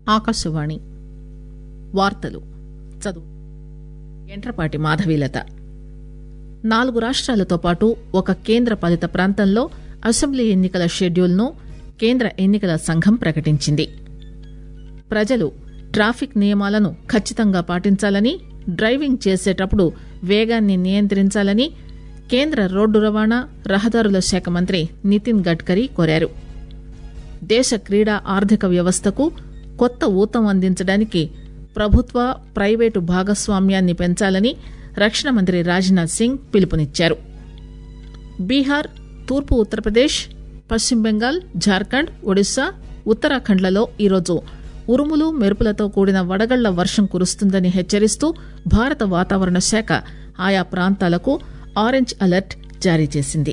ఆకాశవాణి వార్తలు చదువు ఎంట్రపాటి మాధవీలత నాలుగు రాష్ట్రాలతో పాటు ఒక కేంద్ర పాలిత ప్రాంతంలో అసెంబ్లీ ఎన్నికల షెడ్యూల్ను కేంద్ర ఎన్నికల సంఘం ప్రకటించింది ప్రజలు ట్రాఫిక్ నియమాలను ఖచ్చితంగా పాటించాలని డ్రైవింగ్ చేసేటప్పుడు వేగాన్ని నియంత్రించాలని కేంద్ర రోడ్డు రవాణా రహదారుల శాఖ మంత్రి నితిన్ గడ్కరీ కోరారు దేశ క్రీడా ఆర్థిక వ్యవస్థకు కొత్త ఊతం అందించడానికి ప్రభుత్వ ప్రైవేటు భాగస్వామ్యాన్ని పెంచాలని రక్షణ మంత్రి రాజ్నాథ్ సింగ్ పిలుపునిచ్చారు బీహార్ తూర్పు ఉత్తరప్రదేశ్ పశ్చిమ బెంగాల్ జార్ఖండ్ ఒడిశా ఉత్తరాఖండ్లలో ఈరోజు ఉరుములు మెరుపులతో కూడిన వడగళ్ల వర్షం కురుస్తుందని హెచ్చరిస్తూ భారత వాతావరణ శాఖ ఆయా ప్రాంతాలకు ఆరెంజ్ అలర్ట్ జారీ చేసింది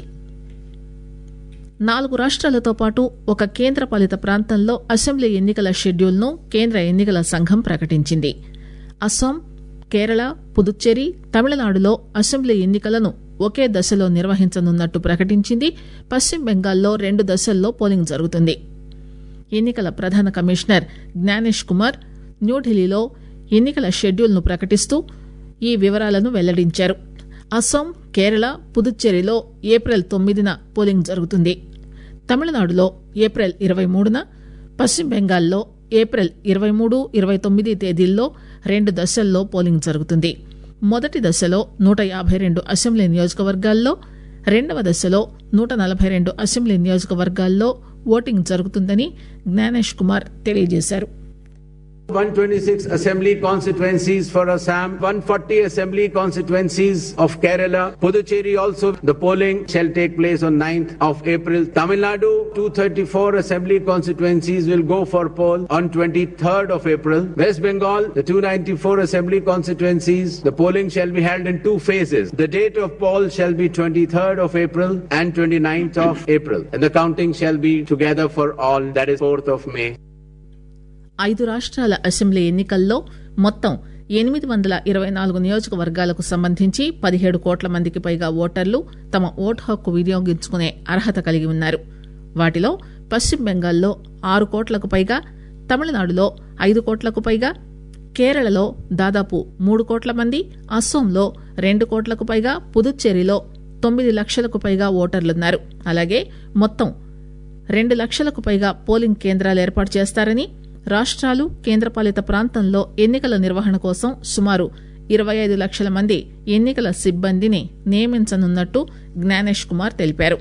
నాలుగు రాష్ట్రాలతో పాటు ఒక కేంద్రపాలిత ప్రాంతంలో అసెంబ్లీ ఎన్నికల షెడ్యూల్ను కేంద్ర ఎన్నికల సంఘం ప్రకటించింది అస్సాం కేరళ పుదుచ్చేరి తమిళనాడులో అసెంబ్లీ ఎన్నికలను ఒకే దశలో నిర్వహించనున్నట్టు ప్రకటించింది పశ్చిమ బెంగాల్లో రెండు దశల్లో పోలింగ్ జరుగుతుంది ఎన్నికల ప్రధాన కమిషనర్ జ్ఞానేష్ కుమార్ న్యూఢిల్లీలో ఎన్నికల షెడ్యూల్ను ప్రకటిస్తూ ఈ వివరాలను వెల్లడించారు అస్సాం కేరళ పుదుచ్చేరిలో ఏప్రిల్ తొమ్మిదిన పోలింగ్ జరుగుతుంది తమిళనాడులో ఏప్రిల్ ఇరవై మూడున పశ్చిమ బెంగాల్లో ఏప్రిల్ ఇరవై మూడు ఇరవై తొమ్మిది తేదీల్లో రెండు దశల్లో పోలింగ్ జరుగుతుంది మొదటి దశలో నూట యాభై రెండు అసెంబ్లీ నియోజకవర్గాల్లో రెండవ దశలో నూట నలభై రెండు అసెంబ్లీ నియోజకవర్గాల్లో ఓటింగ్ జరుగుతుందని జ్ఞానేష్ కుమార్ తెలియజేశారు 126 assembly constituencies for Assam, 140 assembly constituencies of Kerala. Puducherry also, the polling shall take place on 9th of April. Tamil Nadu, 234 assembly constituencies will go for poll on 23rd of April. West Bengal, the 294 assembly constituencies, the polling shall be held in two phases. The date of poll shall be 23rd of April and 29th of April. And the counting shall be together for all, that is 4th of May. ఐదు రాష్ట్రాల assembly ఎన్నికల్లో మొత్తం ఎనిమిది వందల ఇరవై నాలుగు నియోజకవర్గాలకు సంబంధించి పదిహేడు కోట్ల మందికి పైగా ఓటర్లు తమ ఓటు హక్కు వినియోగించుకునే అర్హత కలిగి ఉన్నారు వాటిలో పశ్చిమ బెంగాల్లో ఆరు కోట్లకు పైగా తమిళనాడులో ఐదు కోట్లకు పైగా కేరళలో దాదాపు మూడు కోట్ల మంది అస్సోంలో రెండు కోట్లకు పైగా పుదుచ్చేరిలో తొమ్మిది లక్షలకు పైగా ఓటర్లున్నారు అలాగే మొత్తం రెండు లక్షలకు పైగా పోలింగ్ కేంద్రాలు ఏర్పాటు చేస్తారని రాష్ట్రాలు కేంద్రపాలిత ప్రాంతంలో ఎన్నికల నిర్వహణ కోసం సుమారు ఇరవై ఐదు లక్షల మంది ఎన్నికల సిబ్బందిని నియమించనున్నట్టు జ్ఞానేష్ కుమార్ తెలిపారు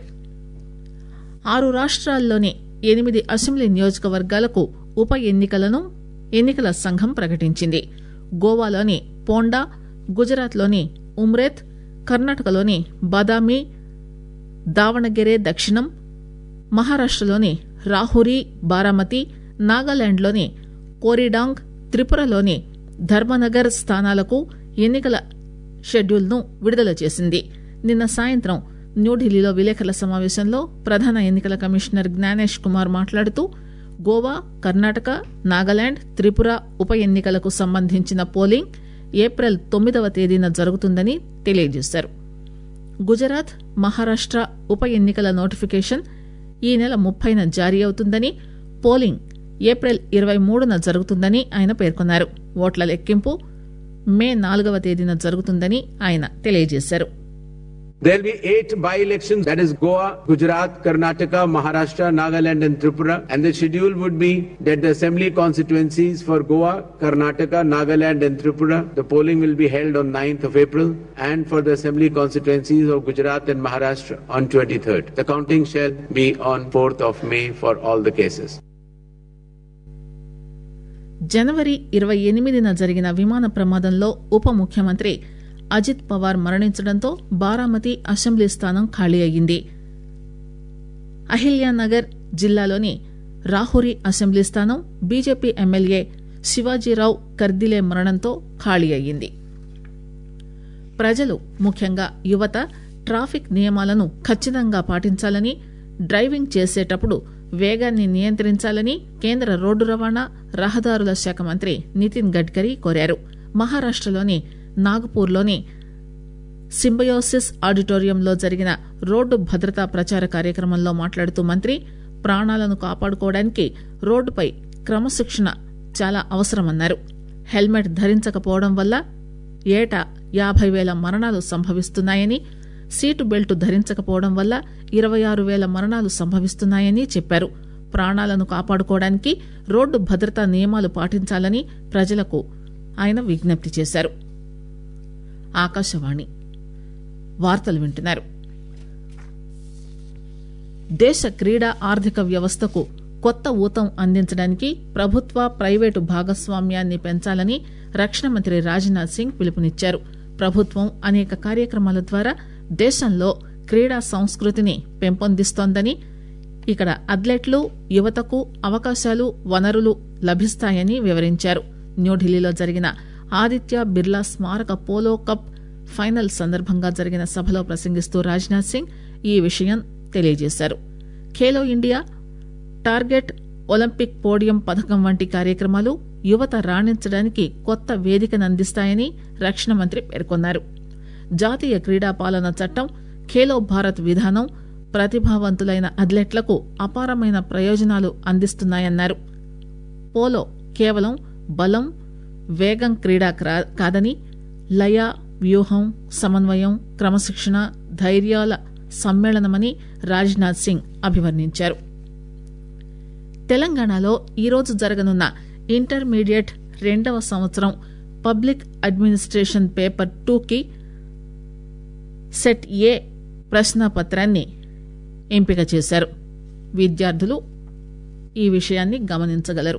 ఆరు రాష్ట్రాల్లోని ఎనిమిది అసెంబ్లీ నియోజకవర్గాలకు ఉప ఎన్నికలను ఎన్నికల సంఘం ప్రకటించింది గోవాలోని పోండా గుజరాత్లోని ఉమ్రేత్ కర్ణాటకలోని బాదామి దావణగెరే దక్షిణం మహారాష్టలోని రాహురి బారామతి నాగాలాండ్లోని కోరిడాంగ్ త్రిపురలోని ధర్మనగర్ స్థానాలకు ఎన్నికల షెడ్యూల్ను విడుదల చేసింది నిన్న సాయంత్రం న్యూఢిల్లీలో విలేకరుల సమావేశంలో ప్రధాన ఎన్నికల కమిషనర్ జ్ఞానేష్ కుమార్ మాట్లాడుతూ గోవా కర్ణాటక నాగాలాండ్ త్రిపుర ఉప ఎన్నికలకు సంబంధించిన పోలింగ్ ఏప్రిల్ తొమ్మిదవ తేదీన జరుగుతుందని తెలియజేశారు గుజరాత్ మహారాష్ట ఉప ఎన్నికల నోటిఫికేషన్ ఈ నెల ముప్పైన జారీ అవుతుందని పోలింగ్ ఏప్రిల్ ఇరవై మూడున జరుగుతుందని ఆయన పేర్కొన్నారు ఓట్ల లెక్కింపు మే నాలుగవ తేదీన జరుగుతుందని ఆయన తెలియజేశారు There'll be eight by-elections, that is Goa, Gujarat, Karnataka, Maharashtra, Nagaland and Tripura. And the schedule would be that the assembly constituencies for Goa, Karnataka, Nagaland and Tripura, the polling will be held on 9th of April. And for the assembly constituencies of Gujarat and Maharashtra on 23rd. The counting shall be on 4th of May for all the cases. జనవరి ఇరవై ఎనిమిదిన జరిగిన విమాన ప్రమాదంలో ఉప ముఖ్యమంత్రి అజిత్ పవార్ మరణించడంతో Baramati assembly స్థానం ఖాళీ అయ్యింది అహిల్యానగర్ జిల్లాలోని రాహురి అసెంబ్లీ స్థానం బీజేపీ ఎమ్మెల్యే శివాజీరావు కర్దిలే మరణంతో ఖాళీ అయ్యింది ప్రజలు ముఖ్యంగా యువత ట్రాఫిక్ నియమాలను ఖచ్చితంగా పాటించాలని డ్రైవింగ్ చేసేటప్పుడు వేగాన్ని నియంత్రించాలని కేంద్ర రోడ్డు రవాణా రహదారుల శాఖ మంత్రి నితిన్ గడ్కరీ కోరారు మహారాష్టలోని నాగపూర్లోని సింబయోసిస్ ఆడిటోరియంలో జరిగిన రోడ్డు భద్రతా ప్రచార కార్యక్రమంలో మాట్లాడుతూ మంత్రి ప్రాణాలను కాపాడుకోవడానికి రోడ్డుపై క్రమశిక్షణ చాలా అవసరమన్నారు హెల్మెట్ ధరించకపోవడం వల్ల ఏటా యాభై వేల మరణాలు సంభవిస్తున్నాయని సీటు బెల్ట్ ధరించకపోవడం వల్ల ఇరవై ఆరు వేల మరణాలు సంభవిస్తున్నాయని చెప్పారు ప్రాణాలను కాపాడుకోవడానికి రోడ్డు భద్రతా నియమాలు పాటించాలని ప్రజలకు ఆయన విజ్ఞప్తి చేశారు ఆకాశవాణి వార్తలు వింటున్నారు దేశ క్రీడా ఆర్థిక వ్యవస్థకు కొత్త ఊతం అందించడానికి ప్రభుత్వ ప్రైవేటు భాగస్వామ్యాన్ని పెంచాలని రక్షణ మంత్రి రాజ్నాథ్ సింగ్ పిలుపునిచ్చారు ప్రభుత్వం అనేక కార్యక్రమాల ద్వారా దేశంలో క్రీడా సంస్కృతిని పెంపొందిస్తోందని ఇక్కడ అథ్లెట్లు యువతకు అవకాశాలు వనరులు లభిస్తాయని వివరించారు న్యూఢిల్లీలో జరిగిన ఆదిత్య బిర్లా స్మారక పోలో కప్ ఫైనల్ సందర్భంగా జరిగిన సభలో ప్రసంగిస్తూ రాజ్నాథ్ సింగ్ ఈ విషయం తెలియజేశారు Khelo India target Olympic podium పథకం వంటి కార్యక్రమాలు యువత రాణించడానికి కొత్త వేదికను అందిస్తాయని రక్షణ మంత్రి పేర్కొన్నారు జాతీయ క్రీడా పాలన చట్టం ఖేలో భారత్ విధానం ప్రతిభావంతులైన అథ్లెట్లకు అపారమైన ప్రయోజనాలు అందిస్తున్నాయన్నారు పోలో కేవలం బలం వేగం క్రీడా క్రా- కాదని లయ వ్యూహం సమన్వయం క్రమశిక్షణ ధైర్యాల సమ్మేళనమని రాజ్నాథ్ సింగ్ అభివర్ణించారు తెలంగాణలో ఈరోజు జరగనున్న ఇంటర్మీడియట్ రెండవ సంవత్సరం పబ్లిక్ అడ్మినిస్ట్రేషన్ పేపర్ టూకి సెట్ ఏ ప్రశ్నాపత్రాన్ని ఎంపిక చేశారు విద్యార్థులు ఈ విషయాన్ని గమనించగలరు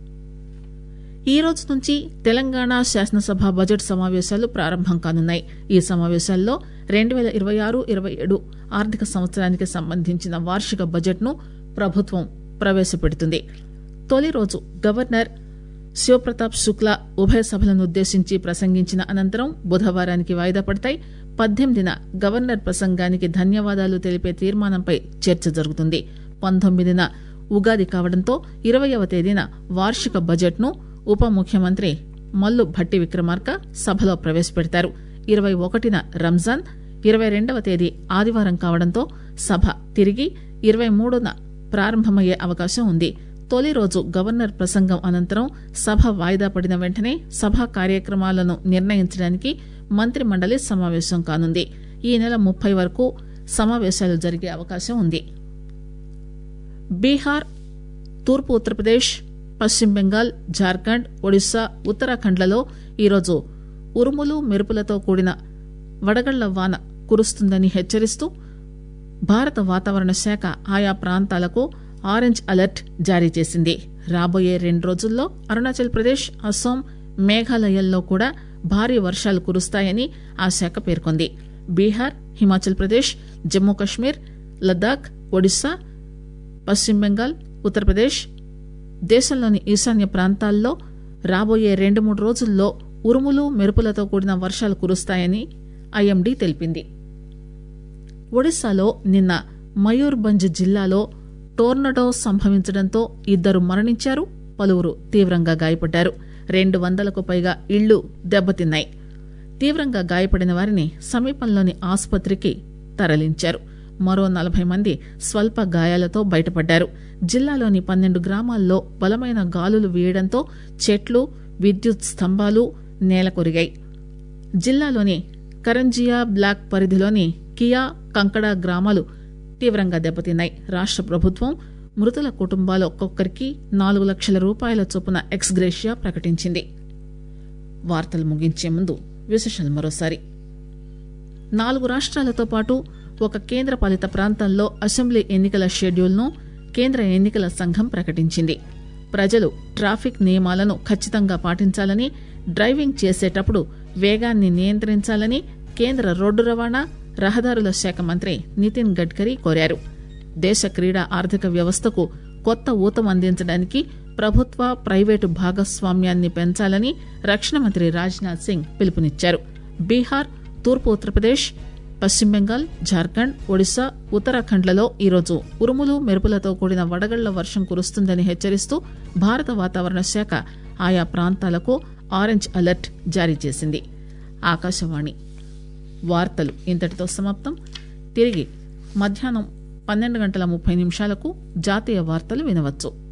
ఈ రోజు నుంచి తెలంగాణ శాసనసభ బడ్జెట్ సమావేశాలు ప్రారంభం కానున్నాయి ఈ సమావేశాల్లో రెండు వేల ఇరవై ఆరు ఇరవై ఏడు ఆర్థిక సంవత్సరానికి సంబంధించిన వార్షిక బడ్జెట్ను ప్రభుత్వం ప్రవేశపెడుతుంది తొలి రోజు గవర్నర్ శివప్రతాప్ శుక్లా ఉభయ సభలను ఉద్దేశించి ప్రసంగించిన అనంతరం బుధవారానికి వాయిదా పడతాయి పద్దెనిమిదిన గవర్నర్ ప్రసంగానికి ధన్యవాదాలు తెలిపే తీర్మానంపై చర్చ జరుగుతుంది పంతొమ్మిదిన ఉగాది కావడంతో ఇరవయవ తేదీన వార్షిక బడ్జెట్ను ఉప ముఖ్యమంత్రి మల్లు భట్టి విక్రమార్క సభలో ప్రవేశపెడతారు ఇరవై ఒకటిన రంజాన్ ఇరవై రెండవ తేదీ ఆదివారం కావడంతో సభ తిరిగి ఇరవై మూడున ప్రారంభమయ్యే అవకాశం ఉంది తొలి రోజు గవర్నర్ ప్రసంగం అనంతరం సభ వాయిదా పడిన వెంటనే సభా కార్యక్రమాలను నిర్ణయించడానికి మంత్రి మండలి సమావేశం కానుంది ఈ నెల ముప్పై వరకు సమావేశాలు జరిగే అవకాశం ఉంది బీహార్ తూర్పు ఉత్తరప్రదేశ్ పశ్చిమ బెంగాల్ జార్ఖండ్ ఒడిశా ఉత్తరాఖండ్లలో ఈరోజు ఉరుములు మెరుపులతో కూడిన వడగళ్ల వాన కురుస్తుందని హెచ్చరిస్తూ భారత వాతావరణ శాఖ ఆయా ప్రాంతాలకు ఆరెంజ్ అలర్ట్ జారీ చేసింది రాబోయే రెండు రోజుల్లో అరుణాచల్ ప్రదేశ్ అస్సాం మేఘాలయల్లో కూడా భారీ వర్షాలు కురుస్తాయని ఆ శాఖ పేర్కొంది బీహార్ హిమాచల్ ప్రదేశ్ జమ్మూ కశ్మీర్ లద్దాఖ్ ఒడిశా పశ్చిమ బెంగాల్ ఉత్తరప్రదేశ్ దేశంలోని ఈశాన్య ప్రాంతాల్లో రాబోయే రెండు మూడు రోజుల్లో ఉరుములు మెరుపులతో కూడిన వర్షాలు కురుస్తాయని ఐఎండీ తెలిపింది ఒడిశాలో నిన్న మయూర్భంజ్ జిల్లాలో టోర్నడో సంభవించడంతో ఇద్దరు మరణించారు పలువురు తీవ్రంగా గాయపడ్డారు రెండు వందలకు పైగా ఇళ్లు దెబ్బతిన్నాయి తీవ్రంగా గాయపడిన వారిని సమీపంలోని ఆసుపత్రికి తరలించారు మరో నలభై మంది స్వల్ప గాయాలతో బయటపడ్డారు జిల్లాలోని పన్నెండు గ్రామాల్లో బలమైన గాలులు వీయడంతో చెట్లు విద్యుత్ స్తంభాలు నేలకొరిగాయి జిల్లాలోని కరంజియా బ్లాక్ పరిధిలోని కియా కంకడ గ్రామాలు తీవ్రంగా దెబ్బతిన్నాయి రాష్ట్ర ప్రభుత్వం మృతుల కుటుంబాలు ఒక్కొక్కరికి నాలుగు లక్షల రూపాయల చొప్పున ఎక్స్గ్రేషియా ప్రకటించింది వార్తలు ముగించే ముందు విశేషాలు మరోసారి నాలుగు రాష్ట్రాలతో పాటు ఒక కేంద్ర పాలిత ప్రాంతంలో అసెంబ్లీ ఎన్నికల షెడ్యూల్ను కేంద్ర ఎన్నికల సంఘం ప్రకటించింది ప్రజలు ట్రాఫిక్ నియమాలను ఖచ్చితంగా పాటించాలని డ్రైవింగ్ చేసేటప్పుడు వేగాన్ని నియంత్రించాలని కేంద్ర రోడ్డు రవాణా రహదారుల శాఖ మంత్రి నితిన్ గడ్కరీ కోరారు దేశ క్రీడా ఆర్థిక వ్యవస్థకు కొత్త ఊతం అందించడానికి ప్రభుత్వ ప్రైవేటు భాగస్వామ్యాన్ని పెంచాలని రక్షణ మంత్రి రాజ్నాథ్ సింగ్ పిలుపునిచ్చారు బీహార్ తూర్పు ఉత్తరప్రదేశ్ పశ్చిమ బెంగాల్ జార్ఖండ్ ఒడిశా ఉత్తరాఖండ్లలో ఈరోజు ఉరుములు మెరుపులతో కూడిన వడగళ్ల వర్షం కురుస్తుందని హెచ్చరిస్తూ భారత వాతావరణ శాఖ ఆయా ప్రాంతాలకు ఆరెంజ్ అలర్ట్ జారీ చేసింది ఆకాశవాణి వార్తలు ఇంతటితో సమాప్తం తిరిగి మధ్యాహ్నం పన్నెండు గంటల ముప్పై నిమిషాలకు జాతీయ వార్తలు వినవచ్చు